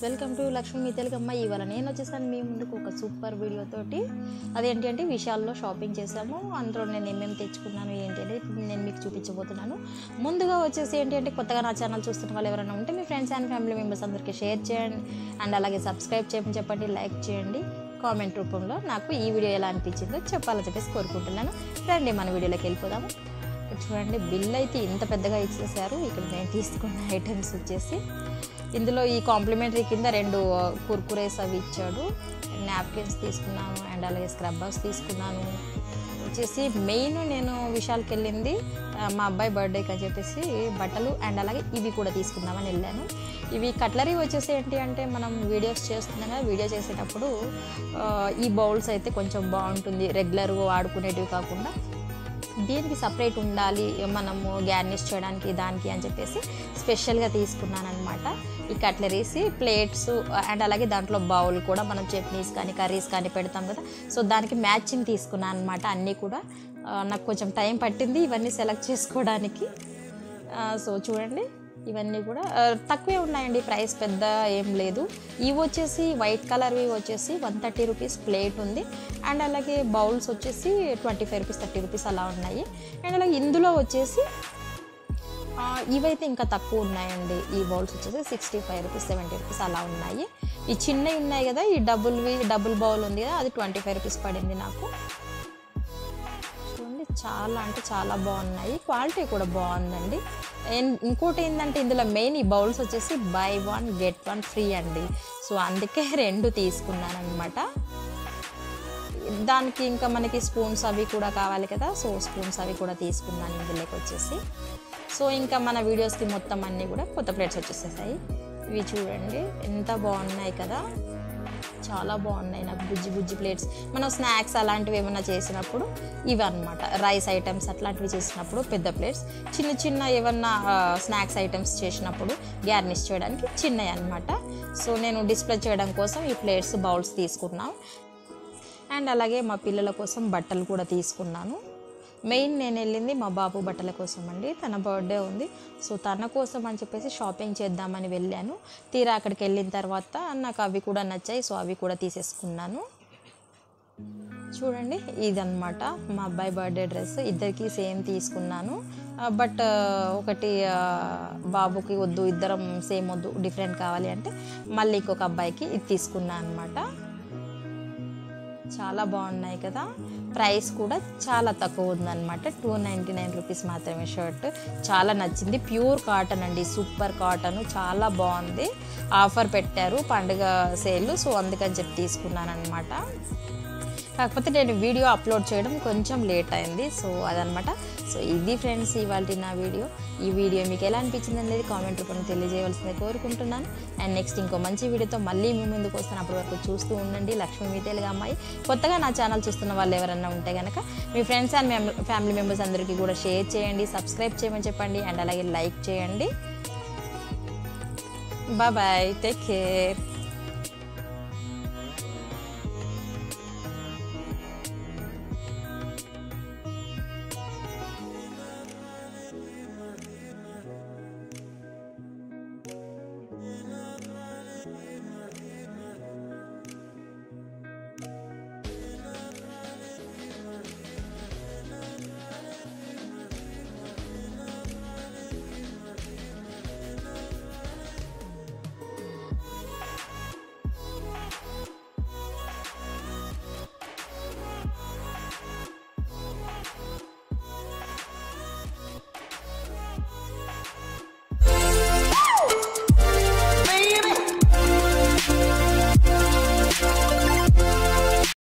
welcome to Lakshmi మీ తెలుగమ్మ ఇవాళ నేను వచ్చేసాను మీ ముందుకు ఒక సూపర్ వీడియో తోటి అదేంటి అంటే విషయాల్లో షాపింగ్ చేసాము అందులో నేను ఏమేమి తెచ్చుకున్నాను ఏంటి అనేది ఇప్పుడు నేను మీకు చూపించబోతున్నాను ముందుగా వచ్చేసి ఏంటి అంటే కొత్తగా నా ఛానల్ చూస్తున్న వాళ్ళు ఎవరైనా ఉంటే మీ ఫ్రెండ్స్ అండ్ ఫ్యామిలీ మెంబర్స్ అందరికీ షేర్ చేయండి అండ్ అలాగే సబ్స్క్రైబ్ చేయమని చెప్పండి లైక్ చేయండి కామెంట్ రూపంలో నాకు ఈ వీడియో ఎలా అనిపించిందో చెప్పాలని చెప్పేసి కోరుకుంటున్నాను రండి మన వీడియోలోకి వెళ్ళిపోదాము చూడండి బిల్ అయితే ఇంత పెద్దగా ఇచ్చేసారు ఇక్కడ నేను తీసుకున్న ఐటమ్స్ వచ్చేసి ఇందులో ఈ కాంప్లిమెంటరీ కింద రెండు కుర్కురేస్ అవి ఇచ్చాడు నాప్కిన్స్ తీసుకున్నాను అండ్ అలాగే స్క్రబ్బర్స్ తీసుకున్నాను వచ్చేసి మెయిన్ నేను విశాల్కి వెళ్ళింది ఆ, మా అబ్బాయి బర్త్డేకి అని చెప్పేసి బట్టలు అండ్ అలాగే ఇవి కూడా తీసుకుందామని వెళ్ళాను ఇవి కట్లరీ వచ్చేసి ఏంటి అంటే మనం వీడియోస్ చేస్తున్నాం కదా వీడియో చేసేటప్పుడు ఆ, ఈ బౌల్స్ అయితే కొంచెం బాగుంటుంది రెగ్యులర్గా వాడుకునేటివి కాకుండా దీనికి సపరేట్ ఉండాలి మనము గ్యార్నిష్ చేయడానికి దానికి అని చెప్పేసి స్పెషల్గా తీసుకున్నాను అనమాట ఈ కట్లరీస్ ప్లేట్స్ అండ్ అలాగే దాంట్లో బౌల్ కూడా మనం చట్నీస్ కానీ కర్రీస్ కానీ పెడతాం కదా సో దానికి మ్యాచింగ్ తీసుకున్నాను అనమాట అన్నీ కూడా ఆ, నాకు కొంచెం టైం పట్టింది ఇవన్నీ సెలెక్ట్ చేసుకోవడానికి ఆ, సో చూడండి ఇవన్నీ కూడా ఆ, తక్కువే ఉన్నాయండి ప్రైస్ పెద్ద ఏం లేదు ఇవి వచ్చేసి వైట్ కలర్వి వచ్చేసి వన్ థర్టీ రూపీస్ ప్లేట్ ఉంది అండ్ అలాగే బౌల్స్ వచ్చేసి twenty five rupees thirty rupees అలా ఉన్నాయి అండ్ అలాగే ఇందులో వచ్చేసి ఆ, ఇవైతే ఇంకా తక్కువ ఉన్నాయండి ఈ బౌల్స్ వచ్చేసి sixty five rupees seventy rupees అలా ఉన్నాయి ఈ చిన్నవి ఉన్నాయి కదా ఈ డబుల్వి డబుల్ బౌల్ ఉంది కదా అది ట్వంటీ ఫైవ్ రూపీస్ పడింది నాకు చూడండి చాలా అంటే చాలా బాగున్నాయి క్వాలిటీ కూడా బాగుందండి అండ్ ఇంకోటి ఏంటంటే ఇందులో మెయిన్ ఈ బౌల్స్ వచ్చేసి buy one get one free అండి సో అందుకే రెండు తీసుకున్నాను అనమాట దానికి ఇంకా మనకి స్పూన్స్ అవి కూడా కావాలి కదా సో స్పూన్స్ అవి కూడా తీసుకున్నాను ఇందులోకి వచ్చేసి సో ఇంకా మన వీడియోస్కి మొత్తం అన్నీ కూడా కొత్త ప్లేట్స్ వచ్చేసేసాయి ఇవి చూడండి ఎంత బాగున్నాయి కదా చాలా బాగున్నాయి నాకు బుజ్జి బుజ్జి ప్లేట్స్ మనం స్నాక్స్ అలాంటివి ఏమైనా చేసినప్పుడు ఇవి అనమాట రైస్ ఐటమ్స్ అట్లాంటివి చేసినప్పుడు పెద్ద ప్లేట్స్ చిన్న చిన్న ఏమన్నా స్నాక్స్ ఐటమ్స్ చేసినప్పుడు గ్యార్నిష్ చేయడానికి చిన్నవి అనమాట సో నేను డిస్ప్లే చేయడం కోసం ఈ ప్లేట్స్ బౌల్స్ తీసుకున్నాను అండ్ అలాగే మా పిల్లల కోసం బట్టలు కూడా తీసుకున్నాను మెయిన్ నేను వెళ్ళింది మా బాబు బట్టల కోసం అండి తన బర్త్డే ఉంది సో తన కోసం అని చెప్పేసి షాపింగ్ చేద్దామని వెళ్ళాను తీరా అక్కడికి వెళ్ళిన తర్వాత నాకు అవి కూడా నచ్చాయి సో అవి కూడా తీసేసుకున్నాను చూడండి ఇదన్నమాట మా అబ్బాయి బర్త్డే డ్రెస్ ఇద్దరికి సేమ్ తీసుకున్నాను బట్ ఒకటి ఆ, బాబుకి వద్దు ఇద్దరం సేమ్ వద్దు డిఫరెంట్ కావాలి అంటే మళ్ళీ ఇంకొక అబ్బాయికి ఇది తీసుకున్నాను అనమాట చాలా బాగున్నాయి కదా ప్రైస్ కూడా చాలా తక్కువ ఉందన్నమాట టూ నైంటీ నైన్ రూపీస్ మాత్రమే షర్ట్ చాలా నచ్చింది ప్యూర్ కాటన్ అండి సూపర్ కాటన్ చాలా బాగుంది ఆఫర్ పెట్టారు పండుగ సేల్ సో అందుకని చెప్పి తీసుకున్నాను అనమాట కాకపోతే నేను వీడియో అప్లోడ్ చేయడం కొంచెం లేట్ అయింది సో అదనమాట సో ఇది ఫ్రెండ్స్ ఇవాళ నా వీడియో ఈ వీడియో మీకు ఎలా అనిపించింది అనేది కామెంట్ రూపంలో తెలియజేయవలసిందే కోరుకుంటున్నాను అండ్ నెక్స్ట్ ఇంకో మంచి వీడియోతో మళ్ళీ మీ ముందుకు వస్తాను అప్పటి వరకు చూస్తూ ఉండండి లక్ష్మీ మీ తెలుగు అమ్మాయి కొత్తగా నా ఛానల్ చూస్తున్న వాళ్ళు ఎవరైనా ఉంటే కనుక మీ ఫ్రెండ్స్ అండ్ ఫ్యామిలీ మెంబర్స్ అందరికీ కూడా షేర్ చేయండి సబ్స్క్రైబ్ చేయమని చెప్పండి అండ్ అలాగే లైక్ చేయండి బాయ్ టేక్ కేర్